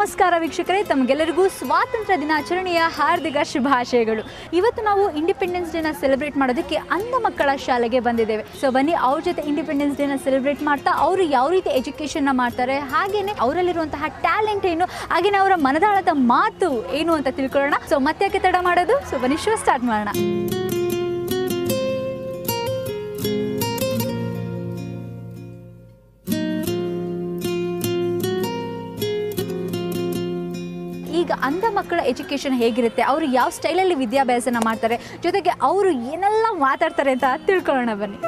ನಮಸ್ಕಾರ ವೀಕ್ಷಕರೇ ತಮಗೆಲ್ಲರಿಗೂ ಸ್ವಾತಂತ್ರ್ಯ ದಿನಾಚರಣೆಯ ಹಾರ್ದಿಕ ಶುಭಾಶಯಗಳು ಇವತ್ತು ನಾವು ಇಂಡಿಪೆಂಡೆನ್ಸ್ ಡೇನ ಸೆಲೆಬ್ರೇಟ್ ಮಾಡೋದಕ್ಕೆ ಅಂಧ ಮಕ್ಕಳ ಶಾಲೆಗೆ ಬಂದಿದ್ದೇವೆ ಸೊ ಬನ್ನಿ ಅವ್ರ ಜೊತೆ ಇಂಡಿಪೆಂಡೆನ್ಸ್ ಡೇನ ಸೆಲೆಬ್ರೇಟ್ ಮಾಡ್ತಾ ಅವರು ಯಾವ ರೀತಿ ಎಜುಕೇಷನ್ನ ಮಾಡ್ತಾರೆ ಹಾಗೇನೆ ಅವರಲ್ಲಿರುವಂತಹ ಟ್ಯಾಲೆಂಟ್ ಏನು ಹಾಗೇನೆ ಅವರ ಮನದಾಳದ ಮಾತು ಏನು ಅಂತ ತಿಳ್ಕೊಳ್ಳೋಣ ಸೊ ಮತ್ತೆ ಯಾಕೆ ತಡ ಮಾಡೋದು ಸೊ ಬನ್ನಿ ಶೋ ಸ್ಟಾರ್ಟ್ ಮಾಡೋಣ ಈಗ ಅಂಧ ಮಕ್ಕಳ ಎಜುಕೇಷನ್ ಹೇಗಿರುತ್ತೆ ಅವರು ಯಾವ ಸ್ಟೈಲಲ್ಲಿ ವಿದ್ಯಾಭ್ಯಾಸನ ಮಾಡ್ತಾರೆ ಜೊತೆಗೆ ಅವರು ಏನೆಲ್ಲ ಮಾತಾಡ್ತಾರೆ ಅಂತ ತಿಳ್ಕೊಳ್ಳೋಣ ಬನ್ನಿ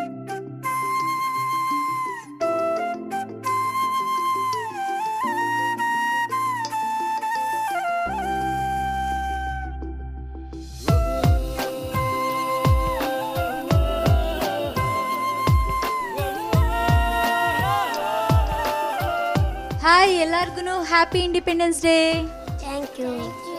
ಹಾಯ್ ಎಲ್ಲರಿಗೂ happy independence day thank you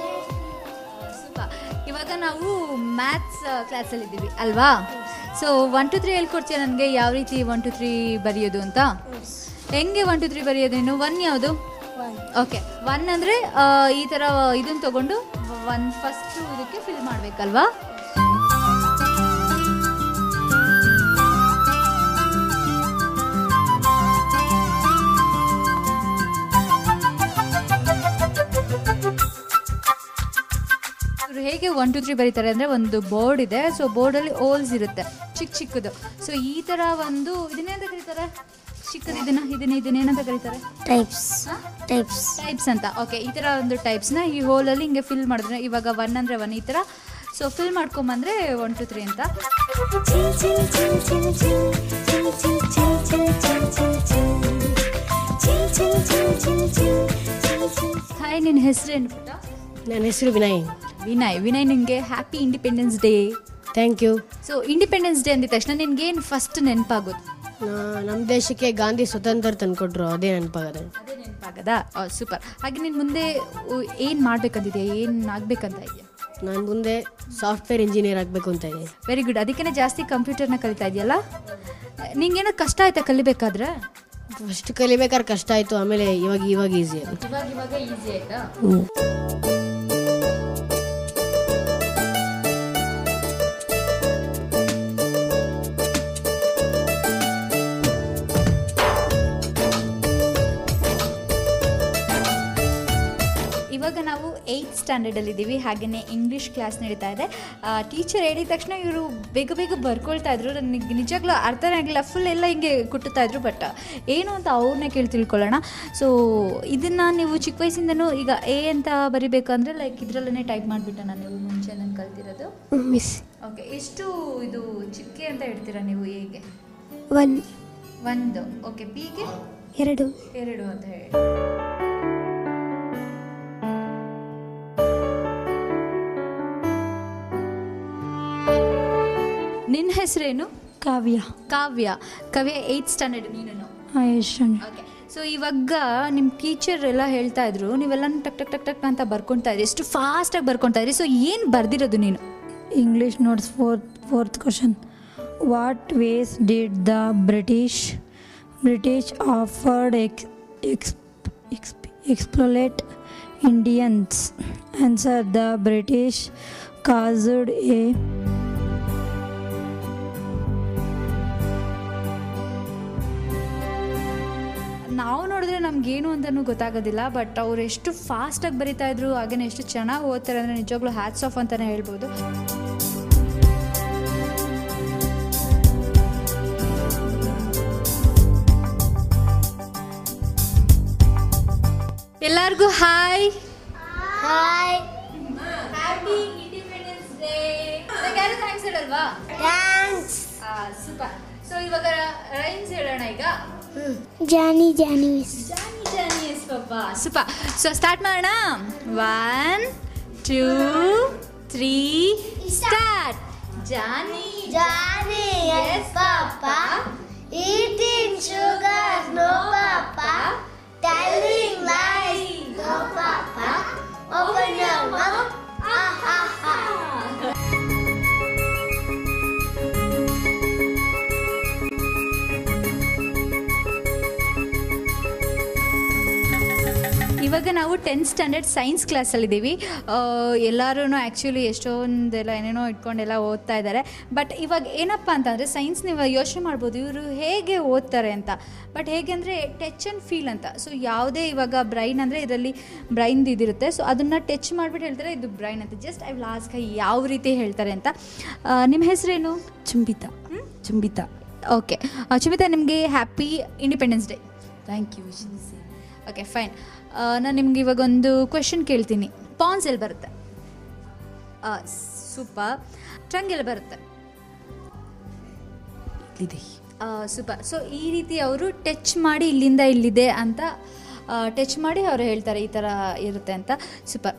ಇವಾಗ ನಾವು ಮ್ಯಾಥ್ಸ್ ಕ್ಲಾಸಲ್ಲಿ ಇದ್ದೀವಿ ಅಲ್ವಾ ಸೊ ಒನ್ ಟು ತ್ರೀ ಹೇಳ್ಕೊಡ್ತೀಯ ನನಗೆ ಯಾವ ರೀತಿ ಒನ್ ಟು ತ್ರೀ ಬರೆಯೋದು ಅಂತ ಹೆಂಗೆ ಒನ್ ಟು ತ್ರೀ ಬರೆಯೋದು ಇನ್ನು ಒನ್ ಯಾವುದು ಓಕೆ ಒನ್ ಅಂದರೆ ಈ ಥರ ಇದನ್ನು ತಗೊಂಡು ಒನ್ ಫಸ್ಟ್ ಇದಕ್ಕೆ ಫಿಲ್ ಮಾಡಬೇಕಲ್ವಾ ಇವ್ರು ಹೇಗೆ ಒನ್ ಟು ತ್ರೀ ಬರೀತಾರೆ ಅಂದರೆ ಒಂದು ಬೋರ್ಡ್ ಇದೆ ಸೊ ಬೋರ್ಡಲ್ಲಿ ಓಲ್ಸ್ ಇರುತ್ತೆ ಚಿಕ್ಕ ಚಿಕ್ಕದು ಸೊ ಈ ಥರ ಒಂದು ಇದನ್ನೇನಂತ ಕರೀತಾರೆ ಚಿಕ್ಕದು ಇದನ್ನ ಇದನ್ನ ಇದನ್ನೇನಂತ ಕರೀತಾರೆ ಟೈಪ್ಸ್ ಹಾ? ಟೈಪ್ಸ್ ಟೈಪ್ಸ್ ಅಂತ ಓಕೆ ಈ ಥರ ಒಂದು ಟೈಪ್ಸ್ನ ಈ ಹೋಲಲ್ಲಿ ಹಿಂಗೆ ಫಿಲ್ ಮಾಡಿದ್ರೆ ಇವಾಗ ಒನ್ ಅಂದರೆ ಒನ್ ಈ ಥರ ಸೊ ಫಿಲ್ ಮಾಡ್ಕೊಂಬಂದ್ರೆ ಒನ್ ಟು ತ್ರೀ ಅಂತ ಹಾಯ್ ನಿನ್ನ ಹೆಸರೇನು ಪುಟ್ಟ ನನ್ನ ಹೆಸರು ವಿನಯ್ ವಿನಯ್ ವಿನಯ್ ನಿನಗೆ happy independence day thank you so independence day ಅಂದಿದ ತಕ್ಷಣ ನಿನ್ಗೇನು ಫಸ್ಟ್ ನೆನಪಾಗೋದು ನಮ್ಮ ದೇಶಕ್ಕೆ ಗಾಂಧಿ ಸ್ವತಂತ್ರ ತಂದ್ಕೊಟ್ರು ಅದೇ ನೆನಪಾಗದೆ ಅದೇ ನೆನಪಾಗದಾ ಸೂಪರ್ ಹಾಗೆ ನೀನು ಮುಂದೆ ಏನು ಮಾಡ್ಬೇಕಂತಿದೆಯಾ ಏನು ಆಗ್ಬೇಕಂತ ಇದೆಯಾ ನಾನು ಮುಂದೆ ಸಾಫ್ಟ್ವೇರ್ ಇಂಜಿನಿಯರ್ ಆಗಬೇಕು ಅಂತ ಇದೆ ವೆರಿ ಗುಡ್ ಅದಕ್ಕೇ ಜಾಸ್ತಿ ಕಂಪ್ಯೂಟರ್ನ ಕಲಿತಾ ಇದೆಯಲ್ಲ ನಿಂಗೇನೋ ಕಷ್ಟ ಆಯ್ತಾ ಕಲಿಬೇಕಾದ್ರೆ ಫಸ್ಟ್ ಕಲಿಬೇಕಾದ್ರೆ ಕಷ್ಟ ಆಯಿತು ಆಮೇಲೆ ಇವಾಗ ಇವಾಗ ಈಸಿ ಆಗುತ್ತೆ ಇವಾಗ ಇವಾಗ ಈಸಿ ಆಯ್ತಾ ಇವಾಗ ನಾವು ಏಯ್ತ್ ಸ್ಟ್ಯಾಂಡರ್ಡಲ್ಲಿ ಇದ್ದೀವಿ ಹಾಗೆಯೇ ಇಂಗ್ಲೀಷ್ ಕ್ಲಾಸ್ ನಡೀತಾ ಇದೆ ಟೀಚರ್ ಹೇಳಿದ ತಕ್ಷಣ ಇವರು ಬೇಗ ಬೇಗ ಬರ್ಕೊಳ್ತಾ ಇದ್ರು ನನಗೆ ನಿಜವಾಗ್ಲೂ ಅರ್ಥನೇ ಆಗಿಲ್ಲ ಫುಲ್ ಎಲ್ಲ ಹಿಂಗೆ ಕುಟ್ಟುತ್ತಾ ಇದ್ರು ಬಟ್ ಏನು ಅಂತ ಅವ್ರನ್ನೇ ಕೇಳಿ ತಿಳ್ಕೊಳ್ಳೋಣ ಸೊ ಇದನ್ನು ನೀವು ಚಿಕ್ಕ ವಯಸ್ಸಿಂದನೂ ಈಗ ಎ ಅಂತ ಬರಿಬೇಕಂದ್ರೆ ಲೈಕ್ ಇದರಲ್ಲೇ ಟೈಪ್ ಮಾಡಿಬಿಟ್ಟ ನಾನು ನೀವು ಮುಂಚೆ ನಾನು ಕಲ್ತಿರೋದು ಮಿಸ್ ಓಕೆ ಎಷ್ಟು ಇದು ಚಿಕ್ಕೆ ಅಂತ ಹೇಳ್ತೀರಾ ನೀವು ಹೇಗೆ ಒನ್ ಒಂದು ಓಕೆ ಪಿಗೆ ಎರಡು ಎರಡು ಅಂತ ಹೇಳಿ ನಿನ್ನ ಹೆಸರೇನು ಕಾವ್ಯ ಕಾವ್ಯ ಕಾವ್ಯ ಏಯ್ತ್ ಸ್ಟ್ಯಾಂಡರ್ಡ್ ನೀನು ಆಯುಷನ್ ಓಕೆ ಸೊ ಇವಾಗ ನಿಮ್ಮ ಟೀಚರ್ ಎಲ್ಲ ಹೇಳ್ತಾ ಇದ್ರು ನೀವೆಲ್ಲ ಟಕ್ ಟಕ್ ಟಕ್ ಟಕ್ ಅಂತ ಬರ್ಕೊಳ್ತಾ ಇದ್ರಿ ಎಷ್ಟು ಫಾಸ್ಟಾಗಿ ಬರ್ಕೊಳ್ತಾ ಇದ್ರಿ ಸೊ ಏನು ಬರ್ದಿರೋದು ನೀನು English notes fourth fourth question. What ways did the British British offered ex, ex, ex, exploit Indians? Answer: The British caused a ನಾವು ನೋಡಿದ್ರೆ ನಮ್ಗೇನು ಅಂತಲೂ ಗೊತ್ತಾಗೋದಿಲ್ಲ ಬಟ್ ಅವ್ರು ಎಷ್ಟು ಫಾಸ್ಟಾಗಿ ಬರಿತಾ ಇದ್ರು ಹಾಗೇನೆ ಎಷ್ಟು ಚೆನ್ನಾಗಿ ಓದ್ತಾರೆ ಅಂದರೆ ನಿಜವಾಗ್ಲೂ ಹ್ಯಾಟ್ಸ್ ಆಫ್ ಅಂತಲೇ ಹೇಳ್ಬೋದು ಎಲ್ಲರಿಗೂ hi hi happy independence day ಯಾರು ಥ್ಯಾಂಕ್ಸ್ ಹೇಳಲ್ವಾ ಥ್ಯಾಂಕ್ಸ್ ಸೂಪರ್ ಸೊ ಇವಾಗ ರೈಮ್ಸ್ ಹೇಳೋಣ ಈಗ ಜಾನಿ ಜಾನಿ ಮಿಸ್ Johnny Johnny yes papa super so start ಮಾಡೋಣ one two three start Johnny Johnny Yes, Papa. Eating sugar, no papa. Telling lies, no papa. Open your mouth, ah ha ha. ಇವಾಗ ಇವಾಗ ನಾವು tenth standard science ಕ್ಲಾಸಲ್ಲಿದ್ದೀವಿ ಎಲ್ಲರೂ actually ಎಷ್ಟೊಂದೆಲ್ಲ ಏನೇನೋ ಇಟ್ಕೊಂಡೆಲ್ಲ ಓದ್ತಾ ಇದ್ದಾರೆ but ಇವಾಗ ಏನಪ್ಪ ಅಂತಂದರೆ ಸೈನ್ಸ್ ನೀವು ಯೋಚನೆ ಮಾಡ್ಬೋದು ಇವರು ಹೇಗೆ ಓದ್ತಾರೆ ಅಂತ ಬಟ್ ಹೇಗೆ ಅಂದರೆ ಟಚ್ ಆ್ಯಂಡ್ ಫೀಲ್ ಅಂತ ಸೊ ಯಾವುದೇ ಇವಾಗ ಬ್ರೈನ್ ಅಂದರೆ ಇದರಲ್ಲಿ ಬ್ರೈನ್ದು ಇದಿರುತ್ತೆ ಸೊ ಅದನ್ನು ಟಚ್ ಮಾಡಿಬಿಟ್ಟು ಹೇಳ್ತಾರೆ ಇದು ಬ್ರೈನ್ ಅಂತ ಜಸ್ಟ್ ಐ ಲಾಸ್ಟ್ ಯಾವ ರೀತಿ ಹೇಳ್ತಾರೆ ಅಂತ ಆ, ನಿಮ್ಮ ಹೆಸರೇನು ಚುಂಬಿತ ಚುಂಬಿತ ಓಕೆ ಚುಮಿತಾ ನಿಮಗೆ happy independence day thank you okay fine ನಾನು ನಿಮ್ಗೆ ಇವಾಗ ಒಂದು ಕ್ವೆಶನ್ ಕೇಳ್ತೀನಿ ಪಾನ್ಸ್ ಎಲ್ಲಿ ಬರುತ್ತೆ ಸೂಪರ್ ಟ್ರಂಗ್ ಎಲ್ಲಿ ಬರುತ್ತೆ ಇಲ್ಲಿದೆ ಸೂಪರ್ ಸೊ ಈ ರೀತಿ ಅವರು ಟಚ್ ಮಾಡಿ ಇಲ್ಲಿಂದ ಇಲ್ಲಿದೆ ಅಂತ ಟಚ್ ಮಾಡಿ ಅವರು ಹೇಳ್ತಾರೆ ಈ ಥರ ಇರುತ್ತೆ ಅಂತ ಸೂಪರ್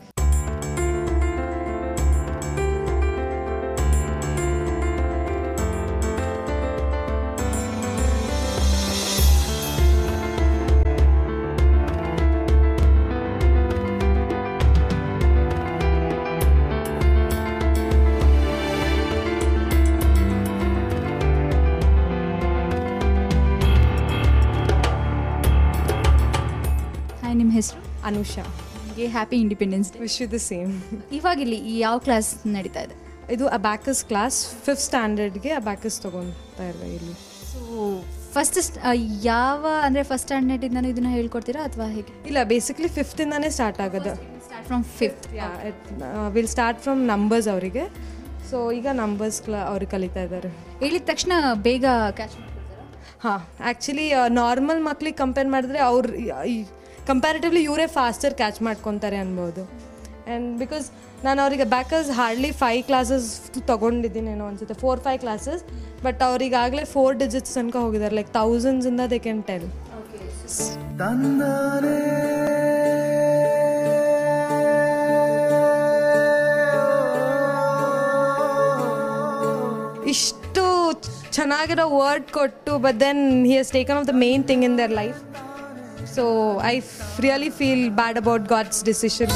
ಹಾಯ್ ನಿಮ್ಮ ಹೆಸರು ಅನುಷಾ ನಿಮಗೆ happy independence day wish you the same ಇವಾಗ ಇಲ್ಲಿ ಈ ಯಾವ ಕ್ಲಾಸ್ ನಡೀತಾ ಇದೆ ಇದು ಅಬ್ಯಾಕಸ್ ಕ್ಲಾಸ್ ಫಿಫ್ತ್ ಸ್ಟ್ಯಾಂಡರ್ಡ್ಗೆ ಅಬ್ಯಾಕಸ್ ತೊಗೊತಾ ಇರುವೆ ಇಲ್ಲಿ ಸೊ ಫಸ್ಟ್ ಯಾವ ಅಂದರೆ ಫಸ್ಟ್ ಸ್ಟ್ಯಾಂಡರ್ಡಿಂದನೂ ಇದನ್ನು ಹೇಳ್ಕೊಡ್ತೀರಾ ಅಥವಾ ಹೇಗೆ ಇಲ್ಲ ಬೇಸಿಕ್ಲಿ ಫಿಫ್ತಿಂದಾನೇ ಸ್ಟಾರ್ಟ್ ಆಗೋದು start from fifth will start from numbers ಅವರಿಗೆ ಸೊ ಈಗ ನಂಬರ್ಸ್ ಕ್ಲಾ ಅವ್ರಿಗೆ ಕಲಿತಾ ಇದ್ದಾರೆ ಹೇಳಿದ ತಕ್ಷಣ ಬೇಗ ಕ್ಯಾಚ್ ಮಾಡ್ಕೊಳ್ತಾರಾ ಹಾಂ ಆ್ಯಕ್ಚುಲಿ ನಾರ್ಮಲ್ ಮಕ್ಳಿಗೆ ಕಂಪೇರ್ ಮಾಡಿದ್ರೆ ಅವ್ರು ಕಂಪ್ಯಾರಿಟಿವ್ಲಿ ಇವರೇ ಫಾಸ್ಟರ್ ಕ್ಯಾಚ್ ಮಾಡ್ಕೊತಾರೆ ಅನ್ಬೋದು ಆ್ಯಂಡ್ ಬಿಕಾಸ್ ನಾನು ಅವರಿಗೆ ಬ್ಯಾಕಸ್ ಹಾರ್ಡ್ಲಿ ಫೈವ್ ಕ್ಲಾಸಸ್ ತೊಗೊಂಡಿದ್ದೀನಿ ಏನೋ ಅನ್ಸುತ್ತೆ ಫೋರ್ ಫೈವ್ ಕ್ಲಾಸಸ್ ಬಟ್ ಅವ್ರಿಗಾಗಲೇ ಫೋರ್ ಡಿಜಿಟ್ಸ್ ತನಕ ಹೋಗಿದ್ದಾರೆ ಲೈಕ್ ಥೌಸಂಡ್ಸಿಂದ ದೇ ಕ್ಯಾನ್ ಟೆಲ್ ಇಷ್ಟು ಚೆನ್ನಾಗಿರೋ ವರ್ಡ್ ಕೊಟ್ಟು but then he has taken off the main thing in their life so I really feel bad about God's decision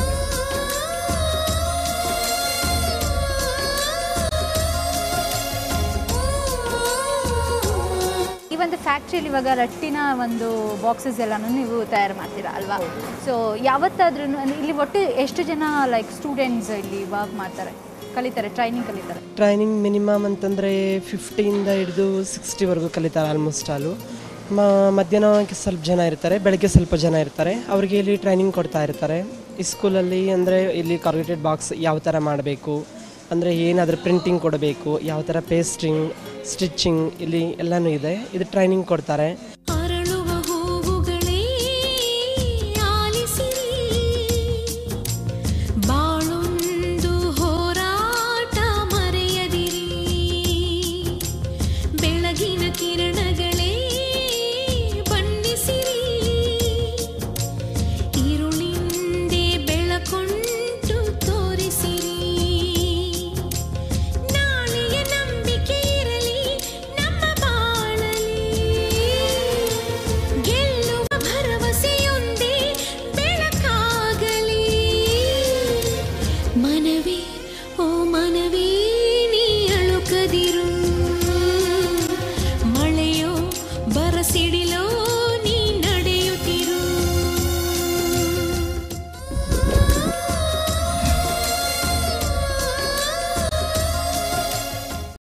ಈ ಒಂದು ಫ್ಯಾಕ್ಟ್ರಿಯಲ್ಲಿ ಇವಾಗ ರಟ್ಟಿನ ಒಂದು ಬಾಕ್ಸಸ್ ಎಲ್ಲನೂ ನೀವು ತಯಾರು ಮಾಡ್ತೀರಾ ಅಲ್ವಾ ಸೊ ಯಾವತ್ತಾದ್ರೂ ಇಲ್ಲಿ ಒಟ್ಟು ಎಷ್ಟು ಜನ ಲೈಕ್ ಸ್ಟೂಡೆಂಟ್ಸ್ ಇಲ್ಲಿ ವರ್ಕ್ ಮಾಡ್ತಾರೆ ಕಲಿತಾರೆ ಟ್ರೈನಿಂಗ್ ಕಲಿತಾರೆ ಟ್ರೈನಿಂಗ್ ಮಿನಿಮಮ್ ಅಂತಂದರೆ ಫಿಫ್ಟಿಯಿಂದ ಹಿಡಿದು ಸಿಕ್ಸ್ಟಿವರೆಗೂ ಕಲಿತಾರೆ ಆಲ್ಮೋಸ್ಟ್ ಆಲು ಮ ಮಧ್ಯಾಹ್ನಕ್ಕೆ ಸ್ವಲ್ಪ ಜನ ಇರ್ತಾರೆ ಬೆಳಗ್ಗೆ ಸ್ವಲ್ಪ ಜನ ಇರ್ತಾರೆ ಅವರಿಗೆ ಇಲ್ಲಿ ಟ್ರೈನಿಂಗ್ ಕೊಡ್ತಾ ಇರ್ತಾರೆ ಈ ಸ್ಕೂಲಲ್ಲಿ ಅಂದರೆ ಇಲ್ಲಿ ಕಾರ್ಗೇಟೆಡ್ ಬಾಕ್ಸ್ ಯಾವ ಥರ ಮಾಡಬೇಕು ಅಂದರೆ ಏನಾದರೂ ಪ್ರಿಂಟಿಂಗ್ ಕೊಡಬೇಕು ಯಾವ ಥರ ಪೇಸ್ಟಿಂಗ್ ಸ್ಟಿಚಿಂಗ್ ಇಲ್ಲಿ ಎಲ್ಲನೂ ಇದೆ ಇದು ಟ್ರೈನಿಂಗ್ ಕೊಡ್ತಾರೆ ಅರಳುವ ಹೂವುಗಳೇ ಆಲಿಸಿರಿ ಬಾಳೊಂದು ಹೋರಾಟ ಮರೆಯದಿರಿ ಬೆಳಗಿನ